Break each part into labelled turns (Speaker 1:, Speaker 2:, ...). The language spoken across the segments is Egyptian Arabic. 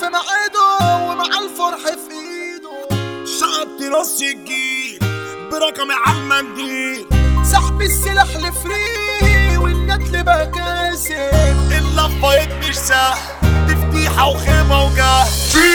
Speaker 1: في ميعاده ومع الفرح في ايده
Speaker 2: شقط راس الجيل برقم على المنديل
Speaker 1: سحب السلاح لفري والنتل بقى كاسب
Speaker 2: اللفايت مش سهل تفتيحة وخيمة وجاه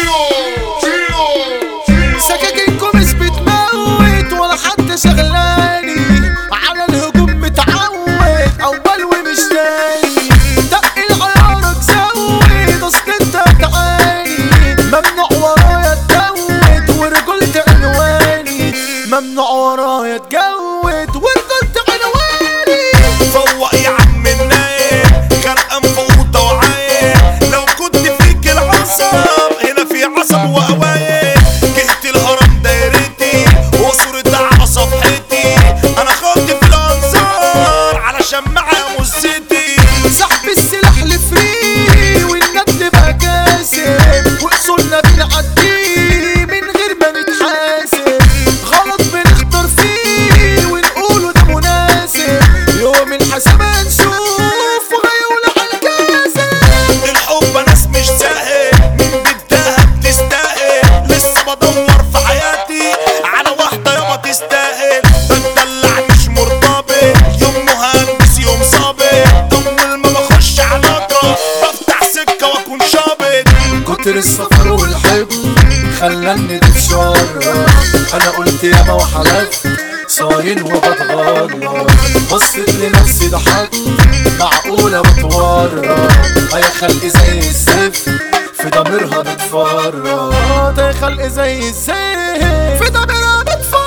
Speaker 1: سكاكينكم مش بتموت ولا حد شغلاني على الهجوم متعود اول ومش تاني تقل عيارك زود اصل انت تعاني ممنوع ورايا تجود ورجولة عنواني ممنوع ورايا تجود ورجولة عنواني
Speaker 2: فوق يا عم النايم غرقان فوطة وعايم لو كنت فيك العصب هنا في عصب وقوايم جهة الهرم دايرتي وصورة على صفحتي انا خاطف الانظار علشان معايا مزتي
Speaker 1: سحب السلاح لفري والندل بقى كاسب واصولنا بنعديه من غير ما نتحاسب غلط بنختار فيه ونقوله ده مناسب يوم الحساب هنشوف وغيول على الكاسب
Speaker 2: الحب ناس مش سهل من بدها بتستاهل لسه بدور في حياتي على واحدة يابا تستاهل بتدلع مش مرتبط يوم مهندس يوم صابت اول ما بخش علاقة بفتح سكة واكون شابط
Speaker 1: كتر السفر والحب خلاني تتشرب انا قلت ياما وحلفت صاين وبتغرب بصيت لنفسي ضحكت معقولة بتورط يا خلق زي الزفت في ضميرها بتفرط يا خلق زي الزفت في ضميرها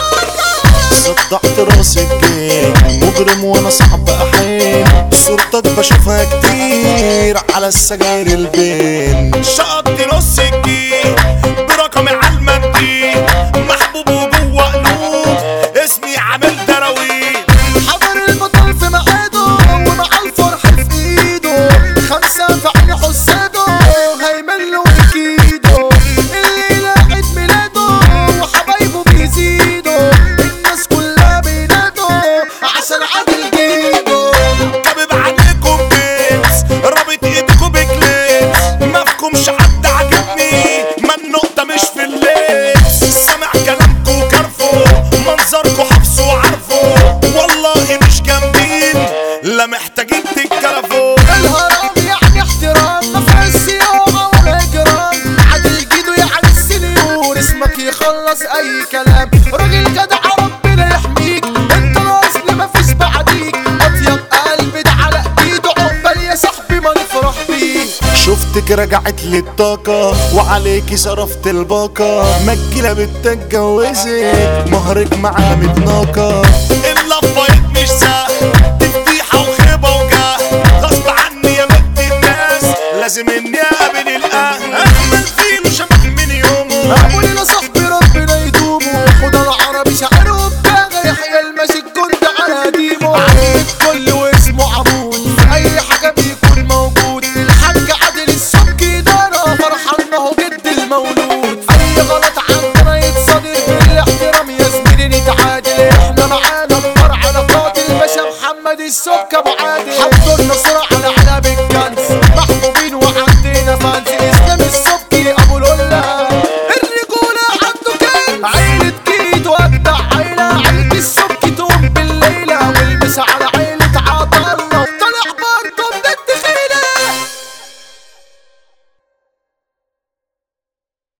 Speaker 1: بتفرط
Speaker 2: صدعت راس الجيم مجرم وانا صعب احيم صورتك بشوفها كتير على السجاير البين شقط راس الجيم برقمي على المنديل محبوب وجوه قلوب اسمي عامل دراويل
Speaker 1: حضر البطل في ميعاده ومع الفرح في ايده خمسة في عين حساده هيمل وكيده الليلة عيد ميلاده وحبايبه بيزيدوا الناس كلها بينادوا عشان عادل جيده
Speaker 2: كابب عليكم بيبس رابط ايدكم بكليبس مفكمش حد عاجبني ما النقطة مش في اللبس سامع كلامكم كرفو منظركم حافظه وعارفه والله مش جامدين لا محتاجين تتكلفوا
Speaker 1: الهرم يعني احترام ما فيهاش صياغة ولا اجرام عادل جيده يعني السنيور اسمك يخلص اي كلام راجل جدع ربنا يحميك انت الاصل ما فيش بعديك اطيب قلب ده على ايده عقبال يا صاحبي ما نفرح بيك
Speaker 2: شفتك رجعت لي الطاقة وعليكي صرفت الباقة مجلة بنت اتجوزك مهرك معاها متناقة اللفايت مش سهل تفتيحة وخيبة وجاه غصب عني يا بنت الناس لازم اني اقابل الاهل احمل فيلو شبه من يومه
Speaker 1: اعمل لنا